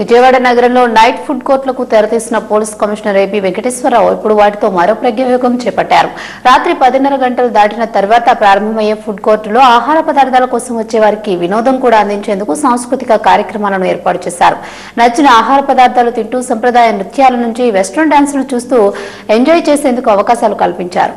విజయవాడ నగరంలో night food కోర్టులకు తెరతీసిన పోలీస్ కమిషనర్ ఏపీ వెంకటేశ్వరరావు ఇప్పుడు వాటితో మరో ప్రజ్ఞాయోగం చేపట్టారు రాత్రి పదిన్నర గంటలు దాటిన తర్వాత ప్రారంభమయ్యే ఫుడ్ కోర్టులో ఆహార పదార్థాల కోసం వచ్చే వారికి వినోదం కూడా అందించేందుకు సాంస్కృతిక కార్యక్రమాలను ఏర్పాటు చేశారు నచ్చిన ఆహార పదార్థాలు తింటూ సంప్రదాయ నృత్యాల నుంచి వెస్ట్రన్ డాన్సులు చూస్తూ ఎంజాయ్ చేసేందుకు అవకాశాలు కల్పించారు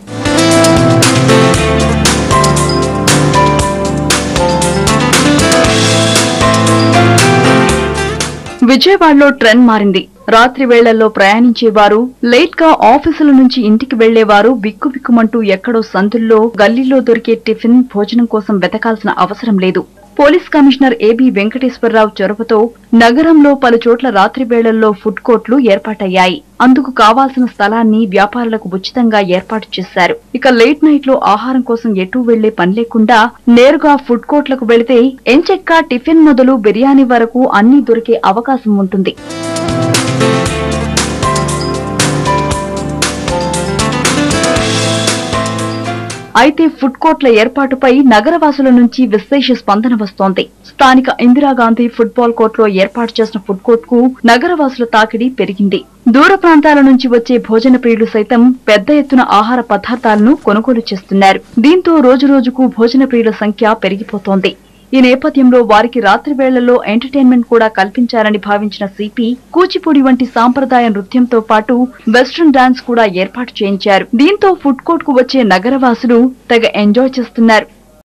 విజయవాడలో ట్రెండ్ మారింది రాత్రి వేళల్లో ప్రయాణించేవారు లేట్ గా ఆఫీసుల నుంచి ఇంటికి వెళ్లేవారు బిక్కుబిక్కుమంటూ ఎక్కడో సందుల్లో గల్లీలో దొరికే టిఫిన్ భోజనం కోసం వెతకాల్సిన అవసరం లేదు పోలీస్ కమిషనర్ ఏబీ వెంకటేశ్వరరావు చొరవతో నగరంలో పలు చోట్ల రాత్రి వేళల్లో ఫుడ్ కోర్టులు ఏర్పాటయ్యాయి అందుకు కావాల్సిన స్థలాన్ని వ్యాపారులకు ఉచితంగా ఏర్పాటు చేశారు ఇక లేట్ నైట్ లో ఆహారం కోసం ఎటూ వెళ్లే పని లేకుండా నేరుగా ఫుడ్ కోర్టులకు వెళితే ఎంచెక్క టిఫిన్ మొదలు బిర్యానీ వరకు అన్ని దొరికే అవకాశం ఉంటుంది అయితే ఫుడ్ కోర్టుల ఏర్పాటుపై నగరవాసుల నుంచి విశేష స్పందన వస్తోంది స్థానిక ఇందిరాగాంధీ ఫుట్బాల్ కోర్టులో ఏర్పాటు చేసిన ఫుడ్ కోర్ట్ కు నగరవాసుల తాకిడి పెరిగింది దూర ప్రాంతాల నుంచి వచ్చే భోజన ప్రియులు సైతం పెద్ద ఎత్తున ఆహార పదార్థాలను కొనుగోలు చేస్తున్నారు దీంతో రోజురోజుకు భోజన ప్రియుల సంఖ్య పెరిగిపోతోంది ఈ నేపథ్యంలో వారికి రాత్రి వేళల్లో ఎంటర్టైన్మెంట్ కూడా కల్పించాలని భావించిన సిపి కూచిపూడి వంటి సాంప్రదాయ నృత్యంతో పాటు వెస్ట్రన్ డాన్స్ కూడా ఏర్పాటు చేయించారు దీంతో ఫుడ్ కోర్ట్ కు వచ్చే నగరవాసులు తెగ ఎంజాయ్ చేస్తున్నారు